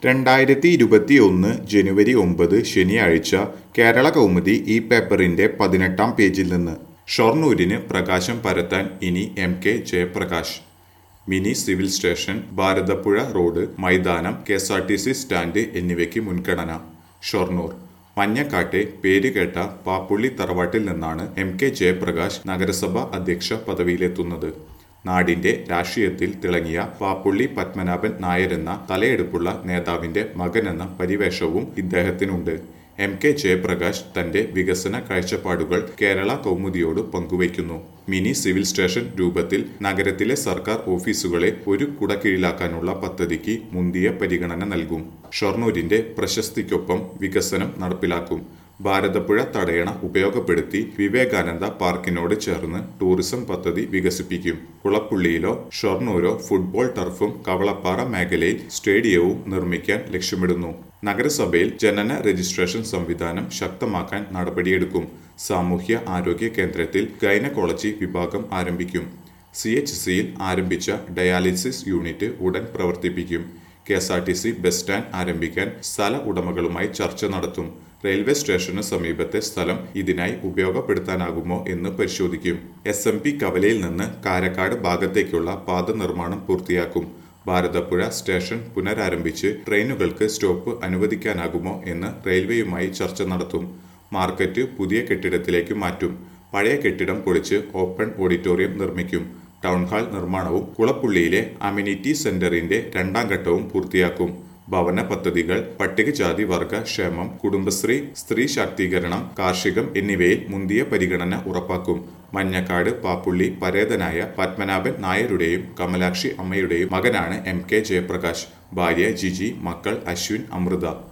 രണ്ടായിരത്തി ഇരുപത്തി ഒന്ന് ജനുവരി ഒമ്പത് ശനിയാഴ്ച കേരള കൗമുദി ഈ പേപ്പറിന്റെ പതിനെട്ടാം പേജിൽ നിന്ന് ഷൊർണൂരിന് പ്രകാശം പരത്താൻ ഇനി M K Jayaprakash mini civil station Bharathapuzha road മൈതാനം K S R T C stand എന്നിവയ്ക്ക് മുൻഗണന ഷൊർണൂർ മഞ്ഞക്കാട്ടെ പേരുകേട്ട പാപ്പുള്ളി തറവാട്ടിൽ നിന്നാണ് എം കെ ജയപ്രകാശ് നഗരസഭ അധ്യക്ഷ പദവിയിലെത്തുന്നത് നാടിന്റെ രാഷ്ട്രീയത്തിൽ തിളങ്ങിയ പാപ്പുള്ളി പത്മനാഭൻ നായരെന്ന തലയെടുപ്പുള്ള നേതാവിന്റെ മകനെന്ന പരിവേഷവും ഇദ്ദേഹത്തിനുണ്ട് എം കെ ജയപ്രകാശ് തന്റെ വികസന കാഴ്ചപ്പാടുകൾ കേരള കൗമുദിയോട് പങ്കുവയ്ക്കുന്നു മിനി സിവിൽ സ്റ്റേഷൻ രൂപത്തിൽ നഗരത്തിലെ സർക്കാർ ഓഫീസുകളെ ഒരു കുടക്കീഴിലാക്കാനുള്ള പദ്ധതിക്ക് മുന്തിയ പരിഗണന നൽകും ഷൊർണൂരിന്റെ പ്രശസ്തിക്കൊപ്പം വികസനം നടപ്പിലാക്കും ഭാരതപ്പുഴ തടയണ ഉപയോഗപ്പെടുത്തി വിവേകാനന്ദ പാർക്കിനോട് ചേർന്ന് ടൂറിസം പദ്ധതി വികസിപ്പിക്കും കുളപ്പുള്ളിയിലോ ഷൊർണൂരോ ഫുട്ബോൾ ടർഫും കവളപ്പാറ മേഖലയിൽ സ്റ്റേഡിയവും നിർമ്മിക്കാൻ ലക്ഷ്യമിടുന്നു നഗരസഭയിൽ ജനന രജിസ്ട്രേഷൻ സംവിധാനം ശക്തമാക്കാൻ നടപടിയെടുക്കും സാമൂഹ്യ ആരോഗ്യ കേന്ദ്രത്തിൽ ഗൈനക്കോളജി വിഭാഗം ആരംഭിക്കും സി എച്ച് സിയിൽ ആരംഭിച്ച ഡയാലിസിസ് യൂണിറ്റ് ഉടൻ പ്രവർത്തിപ്പിക്കും K S R T C bus stand ആരംഭിക്കാൻ സ്ഥല ഉടമകളുമായി ചർച്ച നടത്തും റെയിൽവേ സ്റ്റേഷന് സമീപത്തെ സ്ഥലം ഇതിനായി ഉപയോഗപ്പെടുത്താനാകുമോ എന്ന് പരിശോധിക്കും എസ് എം പി കവലയിൽ നിന്ന് കാരക്കാട് ഭാഗത്തേക്കുള്ള പാത നിർമ്മാണം പൂർത്തിയാക്കും ഭാരതപ്പുഴ സ്റ്റേഷൻ പുനരാരംഭിച്ച് ട്രെയിനുകൾക്ക് സ്റ്റോപ്പ് അനുവദിക്കാനാകുമോ എന്ന് റെയിൽവേയുമായി ചർച്ച നടത്തും മാർക്കറ്റ് പുതിയ കെട്ടിടത്തിലേക്ക് മാറ്റും പഴയ കെട്ടിടം പൊളിച്ച് ഓപ്പൺ ഓഡിറ്റോറിയം നിർമ്മിക്കും ടൗൺ ഹാൾ നിർമ്മാണവും കുളപ്പുള്ളിയിലെ അമ്യൂണിറ്റി സെന്ററിന്റെ രണ്ടാം ഘട്ടവും പൂർത്തിയാക്കും ഭവന പദ്ധതികൾ പട്ടികജാതി വർഗ ക്ഷേമം കുടുംബശ്രീ സ്ത്രീ ശാക്തീകരണം കാർഷികം എന്നിവയിൽ മുന്തിയ പരിഗണന ഉറപ്പാക്കും മഞ്ഞക്കാട് പാപ്പുള്ളി പരേതനായ പത്മനാഭൻ നായരുടെയും കമലാക്ഷി അമ്മയുടെയും മകനാണ് എം കെ ജയപ്രകാശ് ഭാര്യ ജിജി മക്കൾ അശ്വിൻ അമൃത